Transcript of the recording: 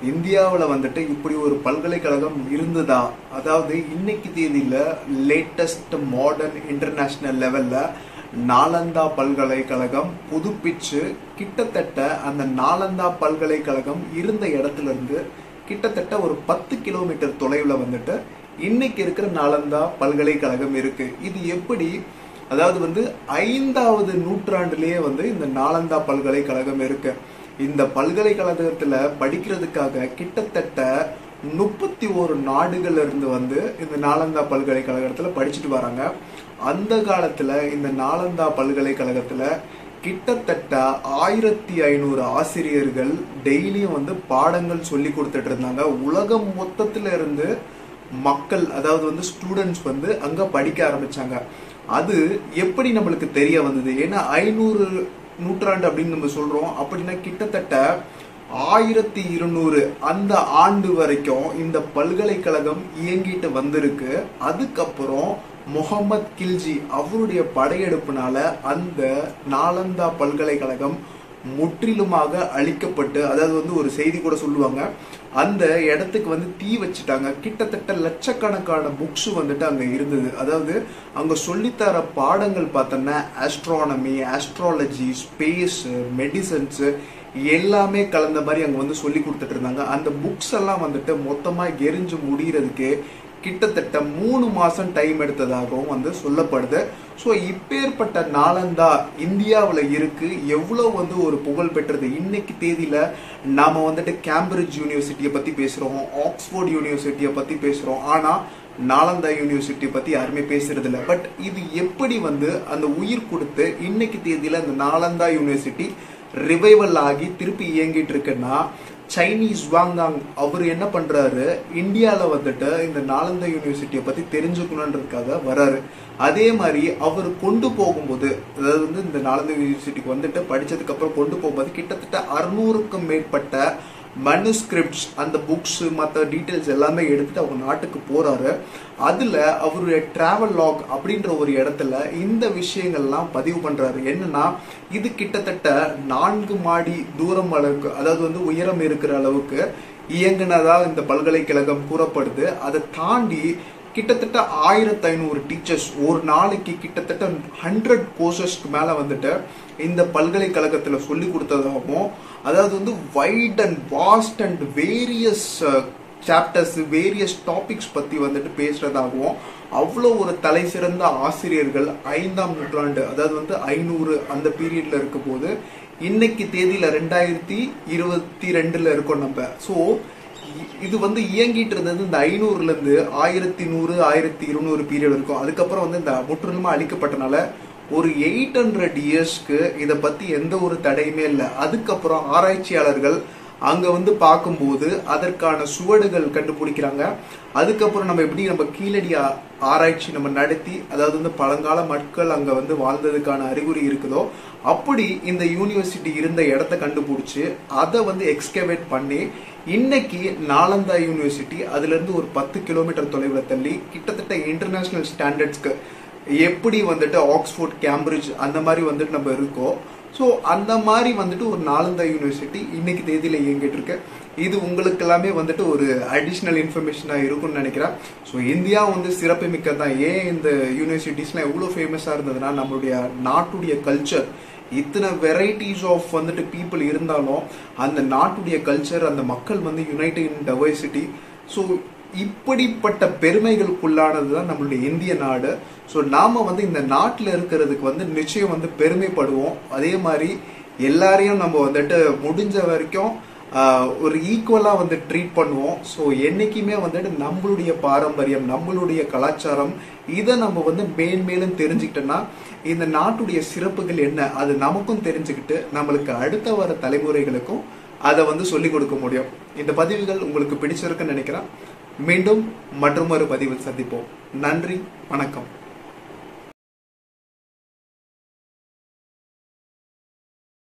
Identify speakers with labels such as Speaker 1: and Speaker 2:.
Speaker 1: இந்தியாவில் வந்துட்டு இப்படி ஒரு பல்கலைக்கழகம் இருந்ததா அதாவது இன்னைக்கு தேதியில லேட்டஸ்ட் மாடர்ன் இன்டர்நேஷனல் லெவல்ல நாலந்தா பல்கலைக்கழகம் புதுப்பிச்சு கிட்டத்தட்ட அந்த நாலந்தா பல்கலைக்கழகம் இருந்த இடத்துல இருந்து கிட்டத்தட்ட ஒரு பத்து கிலோமீட்டர் தொலைவில் வந்துட்டு இன்னைக்கு இருக்கிற நாலந்தா பல்கலைக்கழகம் இருக்கு இது எப்படி அதாவது வந்து ஐந்தாவது நூற்றாண்டுலேயே வந்து இந்த நாலந்தா பல்கலைக்கழகம் இருக்கு இந்த பல்கலைக்கழகத்துல படிக்கிறதுக்காக கிட்டத்தட்ட முப்பத்தி ஒரு நாடுகள்ல இருந்து வந்து இந்த நாலந்தா பல்கலைக்கழகத்துல படிச்சுட்டு வராங்க அந்த காலத்துல இந்த நாலந்தா பல்கலைக்கழகத்துல கிட்டத்தட்ட ஆயிரத்தி ஐநூறு ஆசிரியர்கள் டெய்லியும் வந்து பாடங்கள் சொல்லி கொடுத்துட்டு இருந்தாங்க உலகம் மொத்தத்துல இருந்து மக்கள் அதாவது வந்து ஸ்டூடெண்ட்ஸ் வந்து அங்க படிக்க ஆரம்பிச்சாங்க அது எப்படி நம்மளுக்கு தெரிய வந்தது ஏன்னா ஐநூறு நூற்றாண்டு அப்படின்னு நம்ம சொல்றோம் அப்படின்னா கிட்டத்தட்ட ஆயிரத்தி இருநூறு அந்த ஆண்டு வரைக்கும் இந்த பல்கலைக்கழகம் இயங்கிட்டு வந்திருக்கு அதுக்கப்புறம் முகமது கில்ஜி அவருடைய படையெடுப்புனால அந்த நாலந்தா பல்கலைக்கழகம் முற்றிலுமாக அழிக்கப்பட்டு அதாவது வந்து ஒரு செய்தி கூட சொல்லுவாங்க அந்த இடத்துக்கு வந்து தீ வச்சுட்டாங்க கிட்டத்தட்ட லட்சக்கணக்கான புக்ஸ் வந்துட்டு அங்க இருந்தது அதாவது அங்க சொல்லித்தர பாடங்கள் பார்த்தோன்னா ஆஸ்ட்ரானமி ஆஸ்ட்ராலஜி ஸ்பேஸ் மெடிசன்ஸ் எல்லாமே கலந்த மாதிரி அங்க வந்து சொல்லி கொடுத்துட்டு இருந்தாங்க அந்த புக்ஸ் எல்லாம் வந்துட்டு மொத்தமா எரிஞ்சு முடியறதுக்கு கிட்டத்தட்ட மூணு மாசம் டைம் எடுத்ததாகவும் வந்து சொல்லப்படுது ஸோ இப்பேற்பட்ட நாளந்தா இந்தியாவில் இருக்கு எவ்வளோ வந்து ஒரு புகழ் பெற்றது இன்னைக்கு தேதியில நாம வந்துட்டு கேம்பிரிட்ஜ் யூனிவர்சிட்டியை பத்தி பேசுறோம் ஆக்ஸ்போர்ட் யூனிவர்சிட்டியை பத்தி பேசுறோம் ஆனா நாலந்தா யூனிவர்சிட்டி பத்தி யாருமே பேசுறது இல்லை பட் இது எப்படி வந்து அந்த உயிர் கொடுத்து இன்னைக்கு தேதியில அந்த நாலந்தா யூனிவர்சிட்டி ரிவைவல் ஆகி திருப்பி இயங்கிட்டு இருக்குன்னா சைனீஸ் வாங்காங் அவர் என்ன பண்றாரு இந்தியால வந்துட்டு இந்த நாலந்தா யூனிவர்சிட்டியை பத்தி தெரிஞ்சுக்கணுன்றதுக்காக வராரு அதே மாதிரி அவர் கொண்டு போகும்போது அதாவது வந்து இந்த நாலந்தா யூனிவர்சிட்டிக்கு வந்துட்டு படிச்சதுக்கு அப்புறம் கொண்டு போகும்போது கிட்டத்தட்ட அறுநூறுக்கும் மேற்பட்ட மனுஸ்கிரிப்ட்ஸ் அந்த புக்ஸ் மற்ற டீட்டெயில்ஸ் எல்லாமே எடுத்துட்டு அவங்க நாட்டுக்கு போறாரு அதுல அவருடைய டிராவல் லாக் அப்படின்ற ஒரு இடத்துல இந்த விஷயங்கள்லாம் பதிவு பண்றாரு என்னன்னா இது கிட்டத்தட்ட நான்கு மாடி தூரம் அளவுக்கு அதாவது வந்து உயரம் இருக்கிற அளவுக்கு இயங்குனதா இந்த பல்கலைக்கழகம் கூறப்படுது அதை தாண்டி கிட்டத்தட்ட ஆயிரத்தி ஐநூறு டீச்சர்ஸ் ஒரு நாளைக்கு கிட்டத்தட்ட ஹண்ட்ரட் கோர்சஸ்க்கு மேல வந்துட்டு இந்த பல்கலைக்கழகத்துல சொல்லி கொடுத்ததாகவும் அதாவது வந்து wide and vast and various chapters various topics பத்தி வந்துட்டு பேசுறதாகவும் அவ்வளோ ஒரு தலை சிறந்த ஆசிரியர்கள் ஐந்தாம் நூற்றாண்டு அதாவது வந்து ஐநூறு அந்த பீரியட்ல இருக்கும் போது இன்னைக்கு தேதியில ரெண்டாயிரத்தி இருபத்தி ரெண்டுல இருக்கோம் நம்ம ஸோ இது வந்து இயங்கிட்டு இருந்தது இந்த ஐநூறுல இருந்து ஆயிரத்தி நூறு ஆயிரத்தி இருநூறு பீரியட் இருக்கும் அதுக்கப்புறம் வந்து இந்த முற்றிலுமா அழிக்கப்பட்டனால ஒரு எயிட் ஹண்ட்ரட் இயர்ஸ்க்கு இதை பத்தி எந்த ஒரு தடையுமே இல்லை அதுக்கப்புறம் ஆராய்ச்சியாளர்கள் அங்க வந்து பார்க்கும்போது அதற்கான சுவடுகள் கண்டுபிடிக்கிறாங்க அதுக்கப்புறம் நம்ம எப்படி நம்ம கீழடி ஆ- ஆராய்ச்சி நம்ம நடத்தி அதாவது வந்து பழங்கால மக்கள் அங்க வந்து வாழ்ந்ததுக்கான அறிகுறி இருக்குதோ அப்படி இந்த யூனிவர்சிட்டி இருந்த இடத்த கண்டுபிடிச்சு அதை வந்து எக்ஸ்கவேட் பண்ணி இன்னைக்கு நாலந்தா யூனிவர்சிட்டி அதுல இருந்து ஒரு பத்து கிலோமீட்டர் தொலைவில் தள்ளி கிட்டத்தட்ட இன்டர்நேஷனல் ஸ்டாண்டர்ட்ஸ்க்கு எப்படி வந்துட்டு ஆக்ஸ்போர்ட் கேம்பிரிட்ஜ் அந்த மாதிரி வந்துட்டு நம்ம இருக்கோம் ஸோ அந்த மாதிரி வந்துட்டு ஒரு நாலந்தா யூனிவர்சிட்டி இன்னைக்கு தேதியில இயங்கிட்டு இருக்கு இது உங்களுக்கு எல்லாமே வந்துட்டு ஒரு அடிஷ்னல் இன்ஃபர்மேஷனா இருக்கும்னு நினைக்கிறேன் ஸோ இந்தியா வந்து சிறப்பு மிக்கதான் ஏன் இந்த யூனிவர்சிட்டிஸ்லாம் எவ்வளோ ஃபேமஸா இருந்ததுன்னா நம்மளுடைய நாட்டுடைய கல்ச்சர் இத்தனை வெரைட்டிஸ் ஆஃப் வந்துட்டு பீப்புள் இருந்தாலும் அந்த நாட்டுடைய கல்ச்சர் அந்த மக்கள் வந்து யுனைடெட் இன் டைவர்சிட்டி ஸோ இப்படிப்பட்ட பெருமைகளுக்குள்ளானது தான் நம்மளுடைய இந்திய நாடு ஸோ நாம வந்து இந்த நாட்டில் இருக்கிறதுக்கு வந்து நிச்சயம் வந்து பெருமைப்படுவோம் அதே மாதிரி எல்லாரையும் நம்ம வந்துட்டு முடிஞ்ச வரைக்கும் ஆஹ், ஒரு ஈக்குவலாக வந்து ட்ரீட் பண்ணுவோம் ஸோ என்னைக்குமே வந்துட்டு நம்மளுடைய பாரம்பரியம் நம்மளுடைய கலாச்சாரம் இதை நம்ம வந்து மேன்மேலும் தெரிஞ்சுக்கிட்டோம்னா இந்த நாட்டுடைய சிறப்புகள் என்ன அது நமக்கும் தெரிஞ்சுக்கிட்டு நம்மளுக்கு அடுத்த வர தலைமுறைகளுக்கும் அதை வந்து சொல்லிக் கொடுக்க முடியும் இந்த பதிவுகள் உங்களுக்கு பிடிச்சிருக்குன்னு நினைக்கிறேன் மீண்டும் மற்றொரு பதிவில் சந்திப்போம் நன்றி வணக்கம்